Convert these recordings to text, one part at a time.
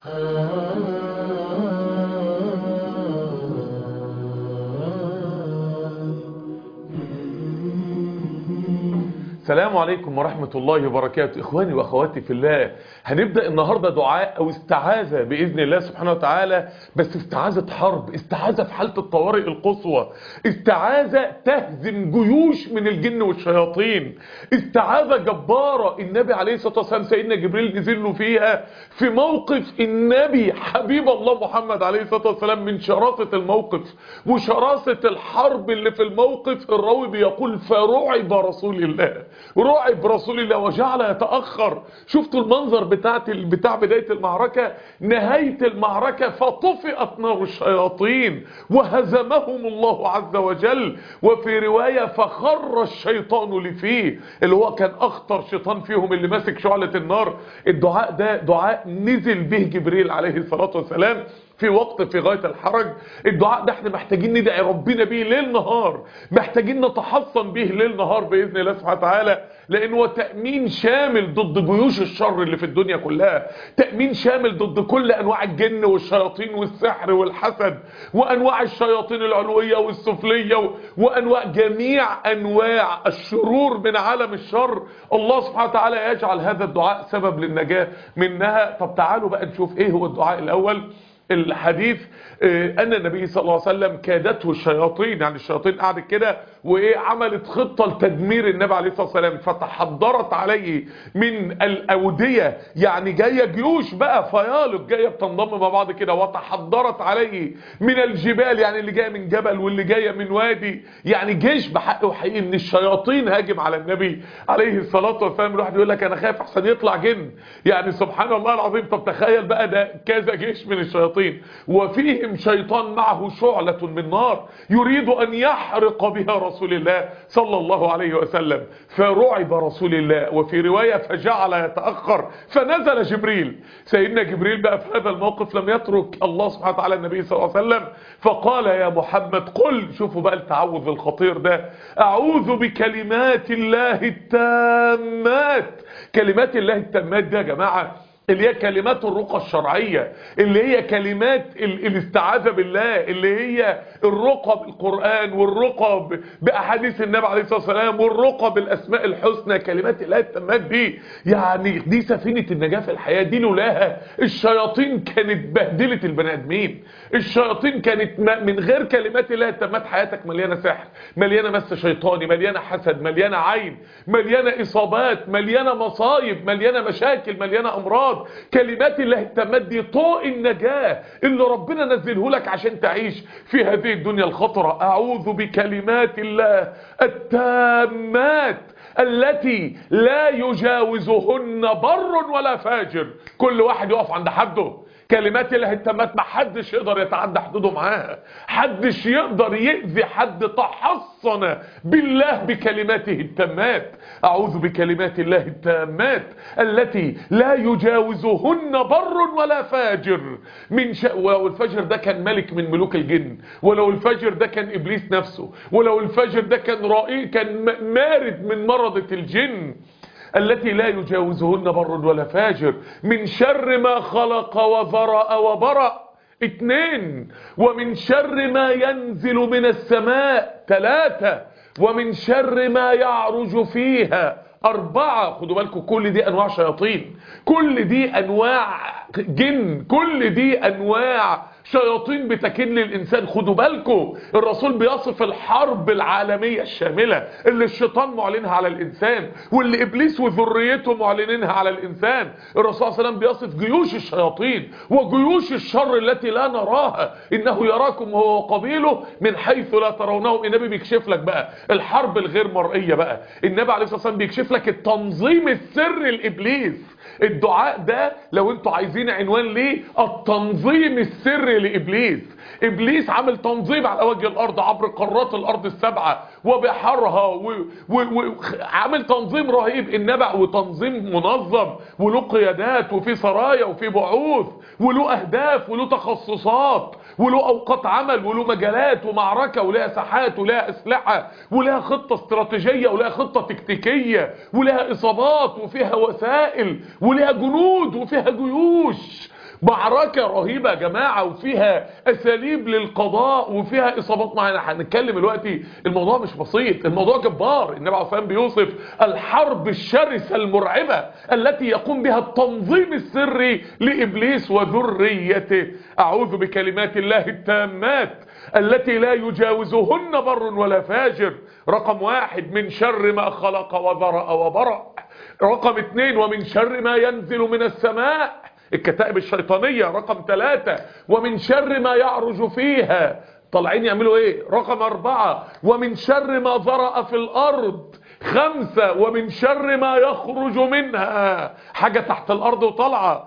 السلام عليكم ورحمة الله وبركاته إخواني وأخواتي في الله هنبدأ النهاردة دعاء أو استعاذة بإذن الله سبحانه وتعالى بس استعاذة حرب استعاذة في حالة الطوارئ القصوى استعاذة تهزم جيوش من الجن والشياطين استعاذة جبارة النبي عليه الصلاة والسلام سيدنا جبريل نزل له فيها في موقف النبي حبيب الله محمد عليه الصلاة والسلام من شراسة الموقف وشراسة الحرب اللي في الموقف الراوي بيقول فرعب رسول الله رعب رسول الله وجعل يتأخر شفتوا المنظر بتاعت بتاع بداية المعركة نهاية المعركة فطفئت نار الشياطين وهزمهم الله عز وجل وفي رواية فخر الشيطان لفيه اللي هو كان أخطر شيطان فيهم اللي ماسك شعلة النار الدعاء ده دعاء نزل به جبريل عليه الصلاة والسلام في وقت في غاية الحرج الدعاء ده احنا محتاجين ندعي ربنا بيه ليل نهار محتاجين نتحصن به ليل نهار بإذن الله سبحانه وتعالى لأنه هو تأمين شامل ضد جيوش الشر اللي في الدنيا كلها تأمين شامل ضد كل أنواع الجن والشياطين والسحر والحسد وأنواع الشياطين العلوية والسفلية وأنواع جميع أنواع الشرور من عالم الشر الله سبحانه وتعالى يجعل هذا الدعاء سبب للنجاة منها طب تعالوا بقى نشوف ايه هو الدعاء الأول الحديث ان النبي صلى الله عليه وسلم كادته الشياطين يعني الشياطين قعدت كده وايه عملت خطة لتدمير النبي عليه الصلاة والسلام فتحضرت عليه من الاودية يعني جاية جيوش بقى فيالق جاية بتنضم مع بعض كده وتحضرت عليه من الجبال يعني اللي جاية من جبل واللي جاية من وادي يعني جيش بحق وحقيقي ان الشياطين هاجم على النبي عليه الصلاة والسلام الواحد يقول لك انا خايف احسن يطلع جن يعني سبحان الله العظيم طب تخيل بقى ده كذا جيش من الشياطين وفيهم شيطان معه شعلة من نار يريد أن يحرق بها رسول الله صلى الله عليه وسلم فرعب رسول الله وفي رواية فجعل يتأخر فنزل جبريل سيدنا جبريل بقى في هذا الموقف لم يترك الله سبحانه وتعالى النبي صلى الله عليه وسلم فقال يا محمد قل شوفوا بقى التعوذ الخطير ده أعوذ بكلمات الله التامات كلمات الله التامات ده يا جماعة اللي هي كلمات الرقى الشرعية اللي هي كلمات الاستعاذة بالله اللي هي الرقى بالقرآن والرقى بأحاديث النبي عليه الصلاة والسلام والرقى بالأسماء الحسنى كلمات الله التمات دي يعني دي سفينة النجاة في الحياة دي لولاها الشياطين كانت بهدلت البني آدمين الشياطين كانت من غير كلمات الله التمات حياتك مليانة سحر مليانة مس شيطاني مليانة حسد مليانة عين مليانة إصابات مليانة مصايب مليانة مشاكل مليانة أمراض كلمات الله التامات دي طوق النجاة اللي ربنا نزله لك عشان تعيش في هذه الدنيا الخطرة أعوذ بكلمات الله التامات التي لا يجاوزهن بر ولا فاجر كل واحد يقف عند حده كلمات الله التامات ما حدش يقدر يتعدى حدوده معاها حدش يقدر يأذي حد تحصن بالله بكلماته التامات أعوذ بكلمات الله التامات التي لا يجاوزهن بر ولا فاجر من ش... ولو الفجر ده كان ملك من ملوك الجن ولو الفجر ده كان إبليس نفسه ولو الفجر ده كان رائي كان مارد من مرضة الجن التي لا يجاوزهن بر ولا فاجر من شر ما خلق وذرأ وبرأ اتنين ومن شر ما ينزل من السماء ثلاثة ومن شر ما يعرج فيها أربعة خدوا بالكم كل دي أنواع شياطين كل دي أنواع جن كل دي أنواع شياطين بتكن للإنسان خدوا بالكم الرسول بيصف الحرب العالمية الشاملة اللي الشيطان معلنها على الإنسان واللي إبليس وذريته معلنينها على الإنسان الرسول صلى الله عليه وسلم بيصف جيوش الشياطين وجيوش الشر التي لا نراها إنه يراكم هو وقبيله من حيث لا ترونهم النبي بيكشف لك بقى الحرب الغير مرئية بقى النبي عليه الصلاة والسلام بيكشف لك التنظيم السري لإبليس الدعاء ده لو انتوا عايزين عنوان ليه التنظيم السري لإبليس إبليس عامل تنظيم على وجه الأرض عبر قارات الأرض السبعة وبحرها وعامل تنظيم رهيب النبع وتنظيم منظم وله قيادات وفي سرايا وفي بعوث وله أهداف وله تخصصات وله أوقات عمل وله مجالات ومعركة ولها ساحات ولها أسلحة ولها خطة استراتيجية ولها خطة تكتيكية ولها إصابات وفيها وسائل ولها جنود وفيها جيوش معركة رهيبة يا جماعة وفيها اساليب للقضاء وفيها اصابات معينة هنتكلم دلوقتي الموضوع مش بسيط الموضوع جبار النبي عليه الصلاة والسلام بيوصف الحرب الشرسة المرعبة التي يقوم بها التنظيم السري لابليس وذريته اعوذ بكلمات الله التامات التي لا يجاوزهن بر ولا فاجر رقم واحد من شر ما خلق وذرأ وبرأ رقم اثنين ومن شر ما ينزل من السماء الكتائب الشيطانية رقم ثلاثة ومن شر ما يعرج فيها طالعين يعملوا ايه رقم اربعة ومن شر ما ذرأ في الارض خمسة ومن شر ما يخرج منها حاجة تحت الارض وطالعة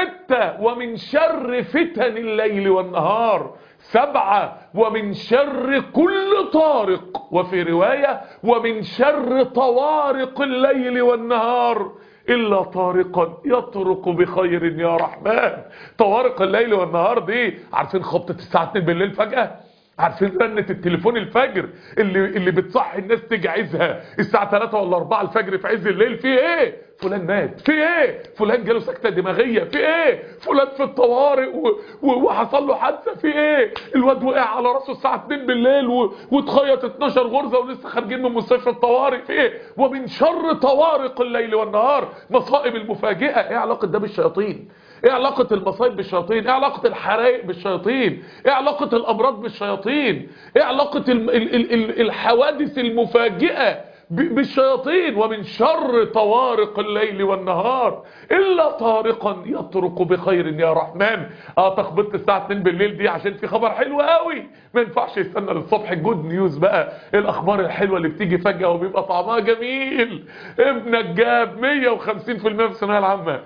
ستة ومن شر فتن الليل والنهار سبعة ومن شر كل طارق وفي رواية ومن شر طوارق الليل والنهار إلا طارقا يطرق بخير يا رحمن طوارق الليل والنهار دي عارفين خبطة الساعة 2 بالليل فجأة عارفين رنة التليفون الفجر اللي اللي بتصحي الناس تجعزها الساعة 3 ولا 4 الفجر في عز الليل في ايه فلان مات في ايه فلان جاله سكتة دماغية في ايه فلان في الطوارئ و... و... وحصل له حادثة في ايه الواد وقع على راسه الساعة 2 بالليل و... واتخيط 12 غرزة ولسه خارجين من مستشفى الطوارئ في ايه ومن شر طوارق الليل والنهار مصائب المفاجئة ايه علاقة ده بالشياطين ايه علاقة المصايب بالشياطين ايه علاقة الحرائق بالشياطين ايه علاقة الامراض بالشياطين ايه علاقة ال ال ال ال الحوادث المفاجئة بالشياطين ومن شر طوارق الليل والنهار الا طارقا يطرق بخير يا رحمن اه تخبطت الساعه 2 بالليل دي عشان في خبر حلو قوي ما ينفعش يستنى للصبح جود نيوز بقى الاخبار الحلوه اللي بتيجي فجاه وبيبقى طعمها جميل ابنك جاب 150% في الثانويه العامه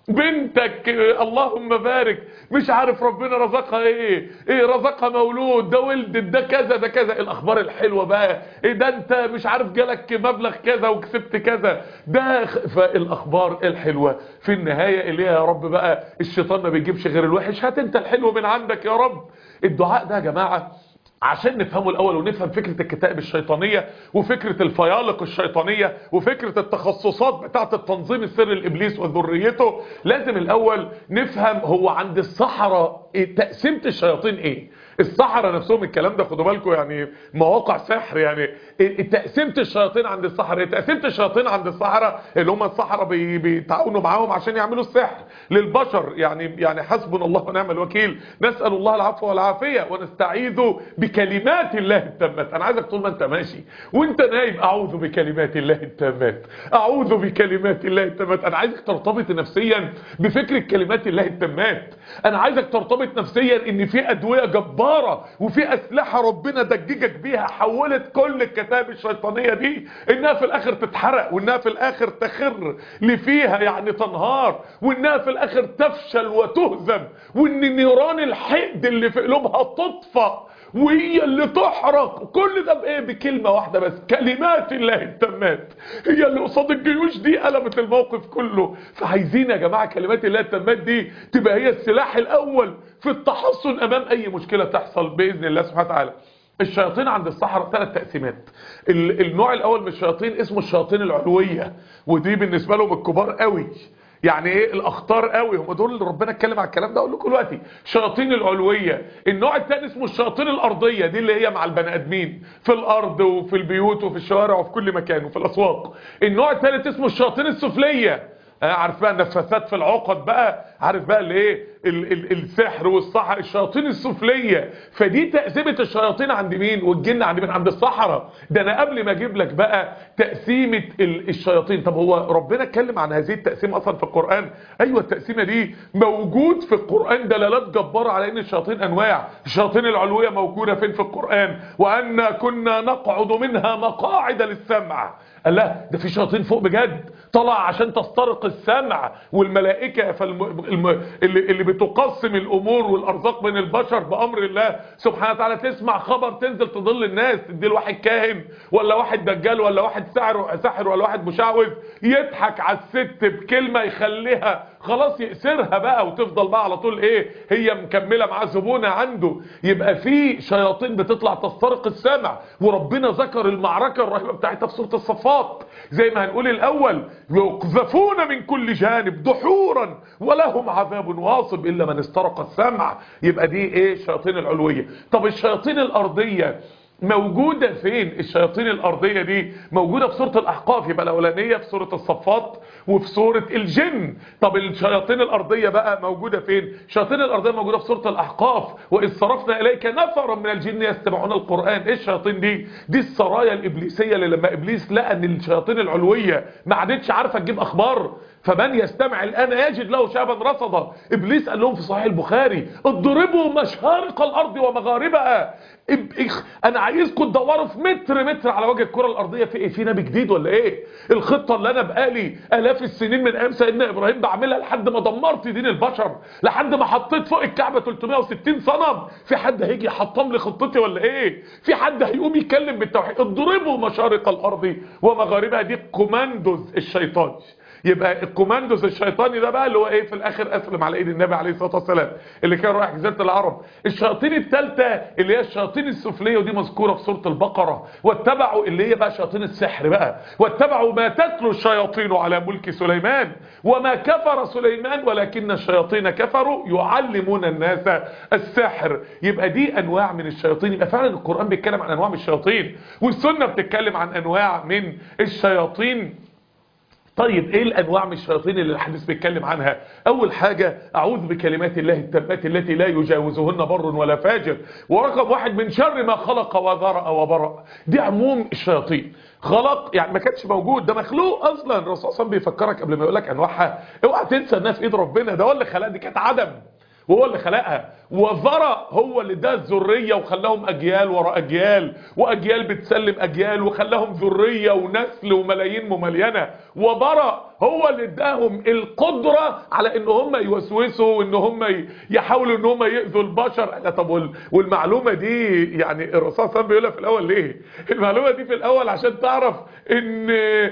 بنتك اللهم بارك مش عارف ربنا رزقها ايه ايه رزقها مولود ده ولدت ده كذا ده كذا الاخبار الحلوه بقى ايه ده انت مش عارف جالك مبلغ كذا وكسبت كذا ده فالاخبار الحلوه في النهايه اللي يا رب بقى الشيطان ما بيجيبش غير الوحش هات انت الحلو من عندك يا رب الدعاء ده يا جماعه عشان نفهمه الاول ونفهم فكرة الكتائب الشيطانية وفكرة الفيالق الشيطانية وفكرة التخصصات بتاعة التنظيم السري الابليس وذريته لازم الاول نفهم هو عند الصحراء إيه تقسيمة الشياطين ايه الصحراء نفسهم الكلام ده خدوا بالكم يعني مواقع سحر يعني تقسيمة الشياطين عند الصحراء تقسيمة الشياطين عند الصحراء اللي هم الصحراء بي بيتعاونوا معاهم عشان يعملوا السحر للبشر يعني يعني حسبنا الله ونعم الوكيل نسأل الله العفو والعافية ونستعيذ بكلمات الله التامات انا عايزك طول ما انت ماشي وانت نايم اعوذ بكلمات الله التامات اعوذ بكلمات الله التامات انا عايزك ترتبط نفسيا بفكرة كلمات الله التامات انا عايزك ترتبط نفسيا ان في ادوية جبارة جبارة وفي اسلحة ربنا دججك بيها حولت كل الكتاب الشيطانية دي انها في الاخر تتحرق وانها في الاخر تخر لفيها يعني تنهار وانها في الاخر تفشل وتهزم وان نيران الحقد اللي في قلوبها تطفأ وهي اللي تحرق كل ده بايه بكلمة واحدة بس كلمات الله التمات هي اللي قصاد الجيوش دي قلبت الموقف كله فعايزين يا جماعة كلمات الله التمات دي تبقى هي السلاح الاول في التحصن امام اي مشكلة تحصل باذن الله سبحانه وتعالى الشياطين عند الصحراء ثلاث تقسيمات النوع الاول من الشياطين اسمه الشياطين العلوية ودي بالنسبة لهم الكبار قوي يعني ايه الاخطار قوي هم دول اللي ربنا اتكلم على الكلام ده اقول لكم دلوقتي شياطين العلويه النوع الثاني اسمه الشياطين الارضيه دي اللي هي مع البني ادمين في الارض وفي البيوت وفي الشوارع وفي كل مكان وفي الاسواق النوع الثالث اسمه الشياطين السفليه عارف بقى النفاثات في العقد بقى عارف بقى الايه ال ال السحر والصحراء الشياطين السفليه فدي تقسيمه الشياطين عند مين والجن عند مين عند الصحراء ده انا قبل ما اجيب لك بقى تقسيمه الشياطين طب هو ربنا اتكلم عن هذه التقسيمه اصلا في القران ايوه التقسيمه دي موجود في القران دلالات جباره على ان الشياطين انواع الشياطين العلويه موجوده فين في القران وان كنا نقعد منها مقاعد للسمع قال لا ده في شياطين فوق بجد طلع عشان تسترق السمع والملائكه فالم... الم... اللي, اللي بتقسم الامور والارزاق بين البشر بامر الله سبحانه وتعالى تسمع خبر تنزل تضل الناس تدي لواحد كاهن ولا واحد دجال ولا واحد ساحر ساحر ولا واحد مشعوذ يضحك على الست بكلمه يخليها خلاص يأسرها بقى وتفضل بقى على طول ايه هي مكملة مع زبونة عنده يبقى في شياطين بتطلع تسترق السمع وربنا ذكر المعركة الرهيبة بتاعتها في سورة الصفات زي ما هنقول الاول يقذفون من كل جانب دحورا ولهم عذاب واصب الا من استرق السمع يبقى دي ايه الشياطين العلوية طب الشياطين الارضية موجودة فين الشياطين الأرضية دي موجودة في سورة الأحقاف يبقى الأولانية في سورة الصفات وفي سورة الجن طب الشياطين الأرضية بقى موجودة فين الشياطين الأرضية موجودة في سورة الأحقاف وإذ صرفنا إليك نفرا من الجن يستمعون القرآن إيه الشياطين دي دي السرايا الإبليسية اللي لما إبليس لقى أن الشياطين العلوية ما عادتش عارفة تجيب أخبار فمن يستمع الآن يجد له شابا رصدا إبليس قال لهم في صحيح البخاري اضربوا مشارق الأرض ومغاربها انا عايزكم تدوروا في متر متر على وجه الكره الارضيه في ايه في نبي جديد ولا ايه الخطه اللي انا بقالي الاف السنين من ايام سيدنا ابراهيم بعملها لحد ما دمرت دين البشر لحد ما حطيت فوق الكعبه 360 صنم في حد هيجي يحطم لي خطتي ولا ايه في حد هيقوم يتكلم بالتوحيد اضربوا مشارق الارض ومغاربها دي كوماندوز الشيطان يبقى الكوماندوز الشيطاني ده بقى اللي هو ايه في الاخر اسلم على ايد النبي عليه الصلاه والسلام اللي كان رايح جزيره العرب الشياطين الثالثه اللي هي الشياطين السفليه ودي مذكوره في سوره البقره واتبعوا اللي هي بقى شياطين السحر بقى واتبعوا ما تتلو الشياطين على ملك سليمان وما كفر سليمان ولكن الشياطين كفروا يعلمون الناس السحر يبقى دي انواع من الشياطين يبقى فعلا القران بيتكلم عن انواع من الشياطين والسنه بتتكلم عن انواع من الشياطين طيب ايه الانواع من الشياطين اللي الحديث بيتكلم عنها اول حاجة اعوذ بكلمات الله التامات التي لا يجاوزهن بر ولا فاجر ورقم واحد من شر ما خلق وذرأ وبرأ دي عموم الشياطين خلق يعني ما كانش موجود ده مخلوق اصلا الرسول صلى الله عليه وسلم بيفكرك قبل ما يقول لك انواعها اوعى تنسى انها في ايد ربنا ده هو اللي خلقها دي كانت عدم وهو اللي خلقها وذرى هو اللي ده الذريه وخلاهم اجيال ورا اجيال واجيال بتسلم اجيال وخلاهم ذريه ونسل وملايين مملينه وبرأ هو اللي اداهم القدره على ان هم يوسوسوا وان هم يحاولوا ان هم ياذوا البشر لا طب والمعلومه دي يعني الرسول صلى الله عليه وسلم بيقولها في الاول ليه المعلومه دي في الاول عشان تعرف ان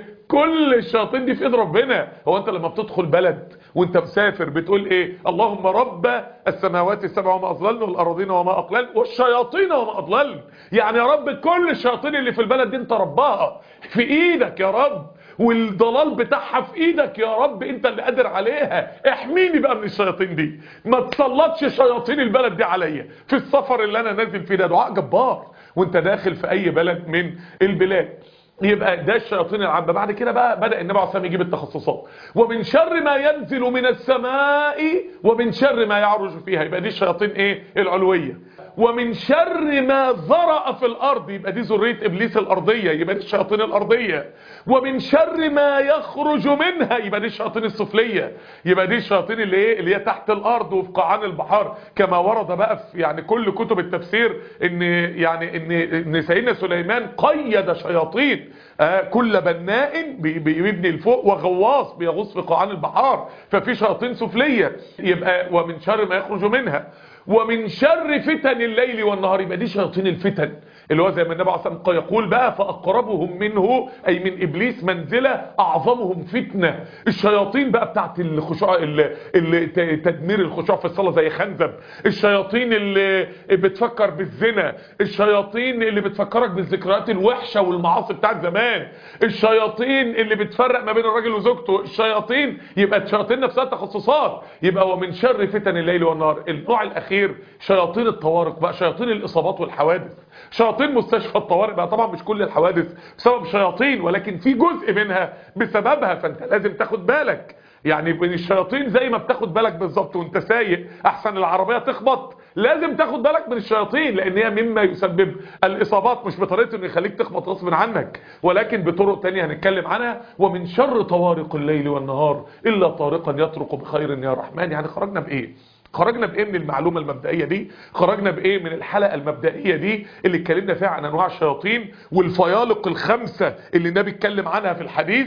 كل الشياطين دي في ايد ربنا هو انت لما بتدخل بلد وانت مسافر بتقول ايه اللهم رب السماوات السبع وما اضللن والارضين وما اقلل والشياطين وما اضللن يعني يا رب كل الشياطين اللي في البلد دي انت ربها في ايدك يا رب والضلال بتاعها في ايدك يا رب انت اللي قادر عليها احميني بقى من الشياطين دي ما تسلطش شياطين البلد دي عليا في السفر اللي انا نازل فيه ده دعاء جبار وانت داخل في اي بلد من البلاد يبقى ده الشياطين العامة بعد كده بقى بدأ النبي عليه الصلاة يجيب التخصصات ومن شر ما ينزل من السماء ومن شر ما يعرج فيها يبقى دي الشياطين ايه العلوية ومن شر ما ذرأ في الأرض يبقى دي ذرية إبليس الأرضية يبقى دي الشياطين الأرضية ومن شر ما يخرج منها يبقى دي الشياطين السفلية يبقى دي الشياطين اللي ايه اللي هي تحت الأرض وفي قاعان البحار كما ورد بقى في يعني كل كتب التفسير ان يعني ان ان سيدنا سليمان قيد شياطين آه كل بناء بيبني الفوق وغواص بيغوص في قاعان البحار ففي شياطين سفلية يبقى ومن شر ما يخرج منها ومن شر فتن الليل والنهار يبقى دي شياطين الفتن اللي هو زي ما النبي عليه الصلاه والسلام يقول بقى فاقربهم منه اي من ابليس منزله اعظمهم فتنه الشياطين بقى بتاعت الخشوع اللي, اللي تدمير الخشوع في الصلاه زي خنزب الشياطين اللي بتفكر بالزنا الشياطين اللي بتفكرك بالذكريات الوحشه والمعاصي بتاعت زمان الشياطين اللي بتفرق ما بين الراجل وزوجته الشياطين يبقى الشياطين نفسها تخصصات يبقى ومن شر فتن الليل والنهار النوع الاخير شياطين الطوارق بقى شياطين الاصابات والحوادث شياطين مستشفى الطوارئ بقى طبعا مش كل الحوادث بسبب شياطين ولكن في جزء منها بسببها فانت لازم تاخد بالك يعني من الشياطين زي ما بتاخد بالك بالظبط وانت سايق احسن العربيه تخبط لازم تاخد بالك من الشياطين لان هي مما يسبب الاصابات مش بطريقه انه يخليك تخبط غصب عنك ولكن بطرق تانية هنتكلم عنها ومن شر طوارق الليل والنهار الا طارقا يطرق بخير يا رحمن يعني خرجنا بايه خرجنا بايه من المعلومه المبدئيه دي خرجنا بايه من الحلقه المبدئيه دي اللي اتكلمنا فيها عن انواع الشياطين والفيالق الخمسه اللي النبي اتكلم عنها في الحديث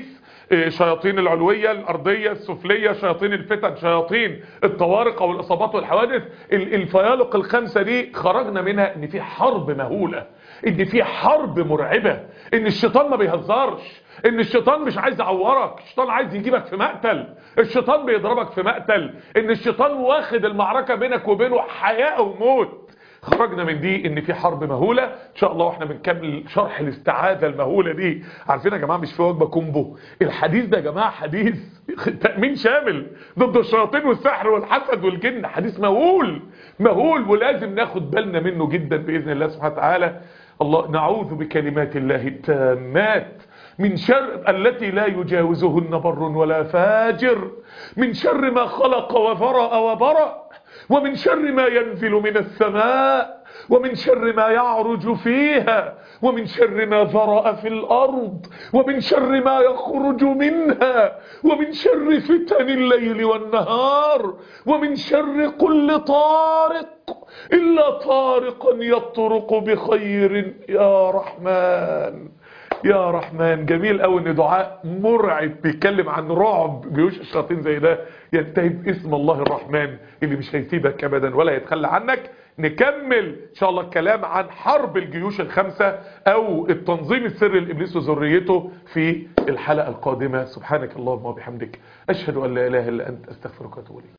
إيه، شياطين العلوية الأرضية السفلية شياطين الفتن شياطين الطوارق أو الإصابات والحوادث ال- الفيالق الخمسة دي خرجنا منها إن في حرب مهولة إن في حرب مرعبة إن الشيطان ما بيهزرش إن الشيطان مش عايز يعورك الشيطان عايز يجيبك في مقتل الشيطان بيضربك في مقتل إن الشيطان واخد المعركة بينك وبينه حياة أو موت خرجنا من دي ان في حرب مهولة ان شاء الله واحنا بنكمل شرح الاستعاذة المهولة دي عارفين يا جماعة مش في وجبة كومبو الحديث ده يا جماعة حديث تأمين شامل ضد الشياطين والسحر والحسد والجن حديث مهول مهول ولازم ناخد بالنا منه جدا بإذن الله سبحانه وتعالى الله نعوذ بكلمات الله التامات من شر التي لا يجاوزهن بر ولا فاجر من شر ما خلق وذرأ وبرأ ومن شر ما ينزل من السماء ومن شر ما يعرج فيها ومن شر ما ذرأ في الأرض ومن شر ما يخرج منها ومن شر فتن الليل والنهار ومن شر كل طارق إلا طارقا يطرق بخير يا رحمن يا رحمن جميل قوي ان دعاء مرعب بيتكلم عن رعب جيوش الشياطين زي ده ينتهي باسم الله الرحمن اللي مش هيسيبك ابدا ولا يتخلى عنك نكمل ان شاء الله الكلام عن حرب الجيوش الخمسة او التنظيم السري لابليس وذريته في الحلقة القادمة سبحانك اللهم وبحمدك اشهد ان لا اله الا انت استغفرك واتوب اليك